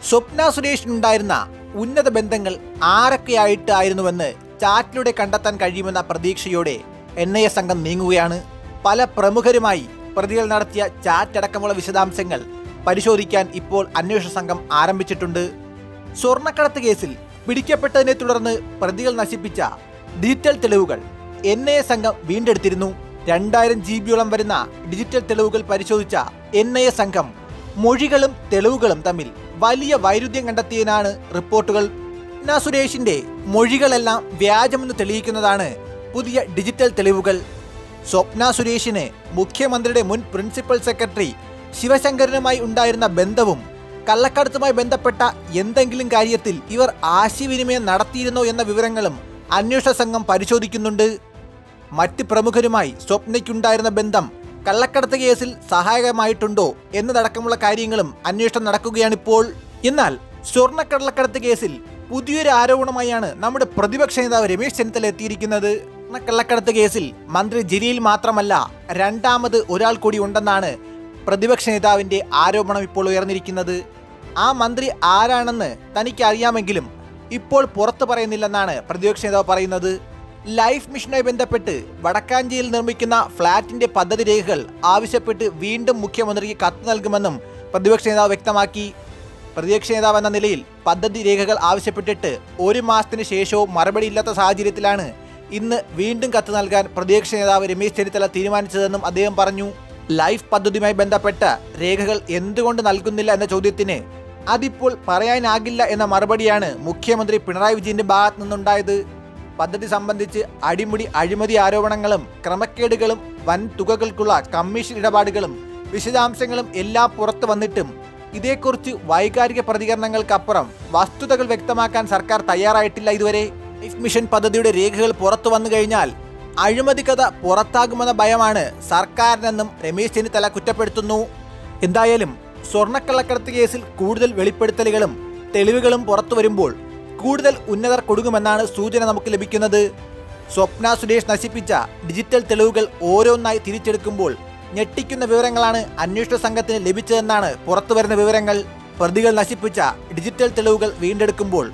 സ്വപ്ന സുരേഷിനുണ്ടായിരുന്ന ഉന്നത ബന്ധങ്ങൾ ആരൊക്കെയായിട്ടായിരുന്നുവെന്ന് ചാറ്റിലൂടെ കണ്ടെത്താൻ കഴിയുമെന്ന പ്രതീക്ഷയോടെ എൻ ഐ എ സംഘം നീങ്ങുകയാണ് പല പ്രമുഖരുമായി പ്രതികൾ നടത്തിയ ചാറ്റ് അടക്കമുള്ള വിശദാംശങ്ങൾ പരിശോധിക്കാൻ ഇപ്പോൾ അന്വേഷണ സംഘം ആരംഭിച്ചിട്ടുണ്ട് സ്വർണ്ണക്കടത്ത് കേസിൽ പിടിക്കപ്പെട്ടതിനെ തുടർന്ന് പ്രതികൾ നശിപ്പിച്ച ഡിജിറ്റൽ തെളിവുകൾ എൻ ഐ എ സംഘം വീണ്ടെടുത്തിരുന്നു രണ്ടായിരം ജി ബിയോളം വരുന്ന ഡിജിറ്റൽ തെളിവുകൾ പരിശോധിച്ച എൻ ഐ എ സംഘം മൊഴികളും തെളിവുകളും തമ്മിൽ വലിയ വൈരുദ്ധ്യം കണ്ടെത്തിയതിനാണ് റിപ്പോർട്ടുകൾ സ്വപ്ന സുരേഷിന്റെ മൊഴികളെല്ലാം വ്യാജമെന്ന് തെളിയിക്കുന്നതാണ് പുതിയ ഡിജിറ്റൽ തെളിവുകൾ സ്വപ്ന സുരേഷിന് മുഖ്യമന്ത്രിയുടെ മുൻ പ്രിൻസിപ്പൽ സെക്രട്ടറി ശിവശങ്കരനുമായി ഉണ്ടായിരുന്ന ബന്ധവും കള്ളക്കടത്തുമായി ബന്ധപ്പെട്ട എന്തെങ്കിലും കാര്യത്തിൽ ഇവർ ആശയവിനിമയം നടത്തിയിരുന്നോ എന്ന വിവരങ്ങളും അന്വേഷണ സംഘം പരിശോധിക്കുന്നുണ്ട് മറ്റ് പ്രമുഖരുമായി സ്വപ്നയ്ക്കുണ്ടായിരുന്ന ബന്ധം കള്ളക്കടത്ത് കേസിൽ സഹായകമായിട്ടുണ്ടോ എന്നതടക്കമുള്ള കാര്യങ്ങളും അന്വേഷണം നടക്കുകയാണിപ്പോൾ എന്നാൽ സ്വർണ്ണക്കള്ളക്കടത്ത് കേസിൽ പുതിയൊരു ആരോപണമായാണ് നമ്മുടെ പ്രതിപക്ഷ നേതാവ് രമേശ് ചെന്നിത്തല എത്തിയിരിക്കുന്നത് സ്വർണ്ണക്കള്ളക്കടത്ത് കേസിൽ മന്ത്രി ജലീൽ മാത്രമല്ല രണ്ടാമത് ഒരാൾ കൂടി ഉണ്ടെന്നാണ് പ്രതിപക്ഷ നേതാവിന്റെ ആരോപണം ഇപ്പോൾ ഉയർന്നിരിക്കുന്നത് ആ മന്ത്രി ആരാണെന്ന് തനിക്ക് അറിയാമെങ്കിലും ഇപ്പോൾ പുറത്തു പറയുന്നില്ലെന്നാണ് പ്രതിപക്ഷ നേതാവ് പറയുന്നത് ലൈഫ് മിഷനുമായി ബന്ധപ്പെട്ട് വടക്കാഞ്ചേരിയിൽ നിർമ്മിക്കുന്ന ഫ്ളാറ്റിന്റെ പദ്ധതി രേഖകൾ ആവശ്യപ്പെട്ട് വീണ്ടും മുഖ്യമന്ത്രിക്ക് കത്ത് നൽകുമെന്നും പ്രതിപക്ഷ നേതാവ് വ്യക്തമാക്കി പ്രതിപക്ഷ നേതാവ് എന്ന നിലയിൽ പദ്ധതി രേഖകൾ ആവശ്യപ്പെട്ടിട്ട് ഒരു മാസത്തിന് ശേഷവും മറുപടിയില്ലാത്ത സാഹചര്യത്തിലാണ് ഇന്ന് വീണ്ടും കത്ത് നൽകാൻ പ്രതിപക്ഷ നേതാവ് രമേശ് ചെന്നിത്തല തീരുമാനിച്ചതെന്നും അദ്ദേഹം പറഞ്ഞു ലൈഫ് പദ്ധതിയുമായി ബന്ധപ്പെട്ട രേഖകൾ എന്തുകൊണ്ട് നൽകുന്നില്ല എന്ന ചോദ്യത്തിന് അതിപ്പോൾ പറയാനാകില്ല എന്ന മറുപടിയാണ് മുഖ്യമന്ത്രി പിണറായി വിജയന്റെ ഭാഗത്തു നിന്നുണ്ടായത് പദ്ധതി സംബന്ധിച്ച് അടിമുടി അഴിമതി ആരോപണങ്ങളും ക്രമക്കേടുകളും വൻ തുകകൾക്കുള്ള കമ്മീഷൻ ഇടപാടുകളും വിശദാംശങ്ങളും എല്ലാം പുറത്തു വന്നിട്ടും ഇതേക്കുറിച്ച് വൈകാരിക പ്രതികരണങ്ങൾക്കപ്പുറം വസ്തുതകൾ വ്യക്തമാക്കാൻ സർക്കാർ തയ്യാറായിട്ടില്ല ഇതുവരെ ലൈഫ് മിഷൻ പദ്ധതിയുടെ രേഖകൾ പുറത്തു വന്നു കഴിഞ്ഞാൽ അഴിമതി കഥ പുറത്താകുമെന്ന ഭയമാണ് സർക്കാരിനെന്നും രമേശ് ചെന്നിത്തല കുറ്റപ്പെടുത്തുന്നു എന്തായാലും സ്വർണ്ണക്കള്ളക്കടത്ത് കേസിൽ കൂടുതൽ വെളിപ്പെടുത്തലുകളും തെളിവുകളും പുറത്തു വരുമ്പോൾ കൂടുതൽ ഉന്നതർ കൊടുക്കുമെന്നാണ് സൂചന നമുക്ക് ലഭിക്കുന്നത് സ്വപ്ന സുരേഷ് നശിപ്പിച്ച ഡിജിറ്റൽ തെളിവുകൾ ഓരോന്നായി തിരിച്ചെടുക്കുമ്പോൾ ഞെട്ടിക്കുന്ന വിവരങ്ങളാണ് അന്വേഷണ സംഘത്തിന് ലഭിച്ചതെന്നാണ് പുറത്തുവരുന്ന വിവരങ്ങൾ പ്രതികൾ നശിപ്പിച്ച ഡിജിറ്റൽ തെളിവുകൾ വീണ്ടെടുക്കുമ്പോൾ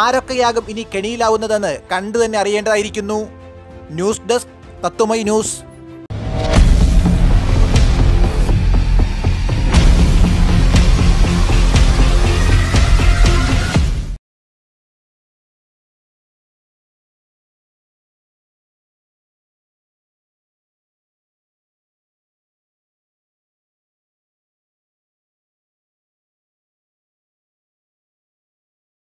ആരൊക്കെയാകും ഇനി കെണിയിലാവുന്നതെന്ന് കണ്ടു തന്നെ അറിയേണ്ടതായിരിക്കുന്നു ന്യൂസ് ഡെസ്ക് തത്വമൈ ന്യൂസ്